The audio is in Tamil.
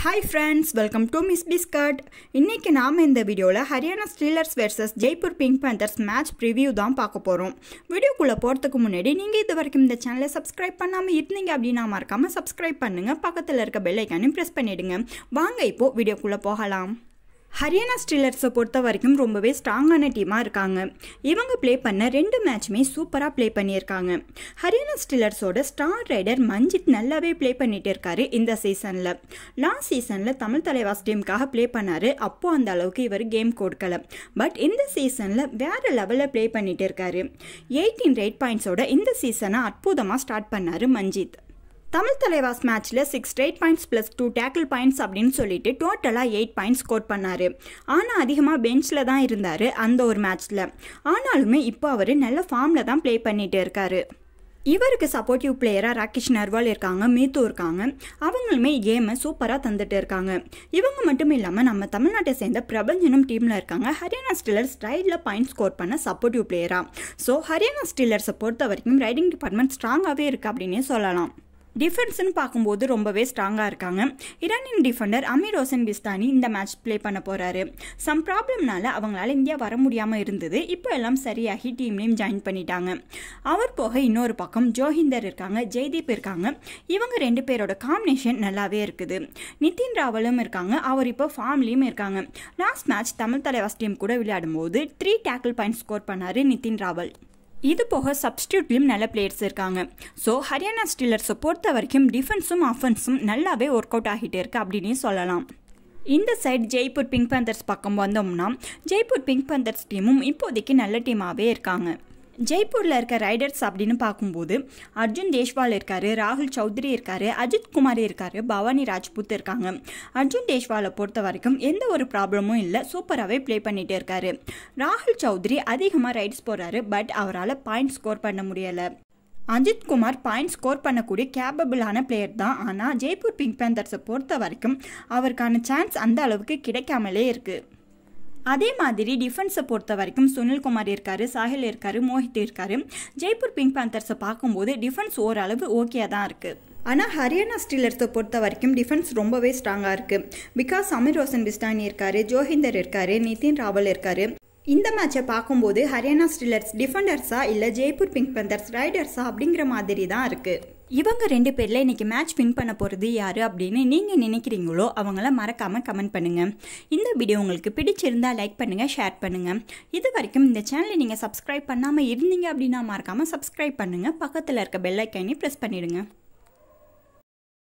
hi friends welcome to miss biscuit இன்றைக்கி நாம் இந்த வீடியோவில் Haryana Steelers versus Jaipur Pink Panthers match preview தான் பார்க்க போகிறோம் வீடியோக்குள்ளே போகிறதுக்கு முன்னாடி நீங்கள் இது வரைக்கும் இந்த சேனலை சப்ஸ்கிரைப் பண்ணாமல் இருந்தீங்க அப்படின்னா மறக்காமல் சப்ஸ்கிரைப் பண்ணுங்கள் பக்கத்தில் இருக்க பெல் ஐக்கானையும் ப்ரெஸ் பண்ணிவிடுங்க வாங்க இப்போது வீடியோக்குள்ளே போகலாம் ஹரியானா ஸ்டீலர்ஸை பொறுத்த வரைக்கும் ரொம்பவே ஸ்ட்ராங்கான டீமாக இருக்காங்க இவங்க ப்ளே பண்ண ரெண்டு மேட்சுமே சூப்பராக ப்ளே பண்ணியிருக்காங்க ஹரியானா ஸ்டீலர்ஸோட ஸ்டார் ரைடர் மஞ்சித் நல்லாவே ப்ளே பண்ணிட்டு இருக்காரு இந்த சீசனில் லாஸ்ட் சீசனில் தமிழ் தலைவாஸ் டீமுக்காக ப்ளே பண்ணார் அப்போது அந்த அளவுக்கு இவர் கேம் கொடுக்கல பட் இந்த சீசனில் வேறு லெவலில் ப்ளே பண்ணிட்டு இருக்காரு எயிட்டீன் ரேட் பாயிண்ட்ஸோட இந்த சீசனை அற்புதமாக ஸ்டார்ட் பண்ணார் மஞ்சித் தமிழ் தலைவாஸ் மேட்ச்சில் six eight points plus two tackle points அப்படின்னு சொல்லிட்டு டோட்டலாக எயிட் பாயிண்ட்ஸ் ஸ்கோர் பண்ணார் ஆனால் அதிகமாக பெஞ்சில் தான் இருந்தார் அந்த ஒரு மேட்ச்சில் ஆனாலுமே இப்போ அவர் நல்ல ஃபார்மில் தான் ப்ளே பண்ணிட்டு இருக்காரு இவருக்கு சப்போர்ட்டிவ் பிளேயராக ராகேஷ் நர்வால் இருக்காங்க மீத்து இருக்காங்க அவங்களுமே கேமை சூப்பராக தந்துட்டு இருக்காங்க இவங்க மட்டும் இல்லாமல் நம்ம தமிழ்நாட்டை சேர்ந்த பிரபஞ்சனும் டீமில் இருக்காங்க ஹரியானா ஸ்டில்லர்ஸ் ரைடில் பாயிண்ட் ஸ்கோர் பண்ண சப்போர்ட்டிவ் பிளேயராக ஸோ ஹரியானா ஸ்டில்லர்ஸை பொறுத்த வரைக்கும் ரைடிங் டிபார்ட்மெண்ட் ஸ்ட்ராங்காகவே இருக்குது அப்படின்னே சொல்லலாம் டிஃபென்ஸ்னு பார்க்கும்போது ரொம்பவே ஸ்ட்ராங்காக இருக்காங்க Iranian defender Amir Hossein Bastami இந்த மேட்ச் ப்ளே பண்ண போகிறாரு சம் ப்ராப்ளம்னால அவங்களால இந்தியா வர முடியாமல் இருந்தது இப்போ எல்லாம் சரியாகி டீம்லேயும் ஜாயின் பண்ணிட்டாங்க அவர் போக இன்னொரு பக்கம் ஜோஹிந்தர் இருக்காங்க ஜெய்தீப் இருக்காங்க இவங்க ரெண்டு பேரோட காம்பினேஷன் நல்லாவே இருக்குது நிதின் ராவலும் இருக்காங்க அவர் இப்போ ஃபார்ம்லேயும் இருக்காங்க last match Tamil Thalaivas team கூட விளையாடும்போது த்ரீ டேக்கிள் பாயிண்ட் ஸ்கோர் பண்ணார் நிதின் ராவல் இது போக சப்ஸ்டியூட்லேயும் நல்ல பிளேயர்ஸ் இருக்காங்க ஸோ ஹரியானா ஸ்டீலர்ஸை பொறுத்த வரைக்கும் டிஃபென்ஸும் அஃபென்ஸும் நல்லாவே ஒர்க் அவுட் ஆகிட்டே இருக்கு அப்படின்னே சொல்லலாம் இந்த சைடு ஜெய்ப்பூர் பிங்க் பேந்தர்ஸ் பக்கம் வந்தோம்னா ஜெய்ப்பூர் பிங்க் பேந்தர்ஸ் டீமும் இப்போதைக்கு நல்ல டீமாகவே இருக்காங்க ஜெய்ப்பூரில் இருக்க ரைடர்ஸ் அப்படின்னு பார்க்கும்போது அர்ஜுன் தேஷ்வால் இருக்காரு ராகுல் சௌத்ரி இருக்காரு அஜித் குமார் இருக்காரு பவானி ராஜ்புத் இருக்காங்க அர்ஜுன் தேஷ்வாலை பொறுத்த வரைக்கும் எந்த ஒரு ப்ராப்ளமும் இல்லை சூப்பராகவே ப்ளே பண்ணிட்டு இருக்காரு ராகுல் சௌத்ரி அதிகமாக ரைட்ஸ் போகிறாரு பட் அவரால் பாயிண்ட் ஸ்கோர் பண்ண முடியலை அஜித் குமார் பாயிண்ட் ஸ்கோர் பண்ணக்கூடிய கேப்பபிளான பிளேயர் தான் ஆனால் ஜெய்ப்பூர் பிங்க் பேந்தர்ஸை பொறுத்த வரைக்கும் அவருக்கான சான்ஸ் அந்த அளவுக்கு கிடைக்காமலே இருக்குது அதே மாதிரி டிஃபென்ஸை பொறுத்த வரைக்கும் சுனில்குமார் இருக்காரு சாஹில் இருக்காரு மோஹித் இருக்காரு ஜெய்ப்பூர் பிங்க் பேந்தர்ஸை பார்க்கும்போது டிஃபென்ஸ் ஓரளவு ஓகே தான் இருக்குது ஆனால் ஹரியானா ஸ்டீலர்ஸை பொறுத்த வரைக்கும் டிஃபென்ஸ் ரொம்பவே ஸ்ட்ராங்காக இருக்குது பிகாஸ் அமீர் ரோசன் பிஸ்டானி இருக்காரு ஜோஹிந்தர் இருக்காரு நிதின் ராவல் இருக்காரு இந்த மேட்சை பார்க்கும்போது ஹரியானா ஸ்டில்லர்ஸ் டிஃபெண்டர்ஸா இல்லை ஜெய்ப்பூர் பிங்க் பந்தர்ஸ் ரைடர்ஸா அப்படிங்கிற மாதிரி தான் இருக்குது இவங்க ரெண்டு பேரில் இன்றைக்கி மேட்ச் வின் பண்ண போகிறது யார் அப்படின்னு நீங்கள் நினைக்கிறீங்களோ அவங்கள மறக்காமல் கமெண்ட் பண்ணுங்கள் இந்த வீடியோ உங்களுக்கு பிடிச்சிருந்தால் லைக் பண்ணுங்கள் ஷேர் பண்ணுங்கள் இது வரைக்கும் இந்த சேனலை நீங்கள் சப்ஸ்கிரைப் பண்ணாமல் இருந்தீங்க அப்படின்னா மறக்காமல் சப்ஸ்கிரைப் பண்ணுங்கள் பக்கத்தில் இருக்க பெல் ஐக்கானே ப்ரெஸ் பண்ணிவிடுங்க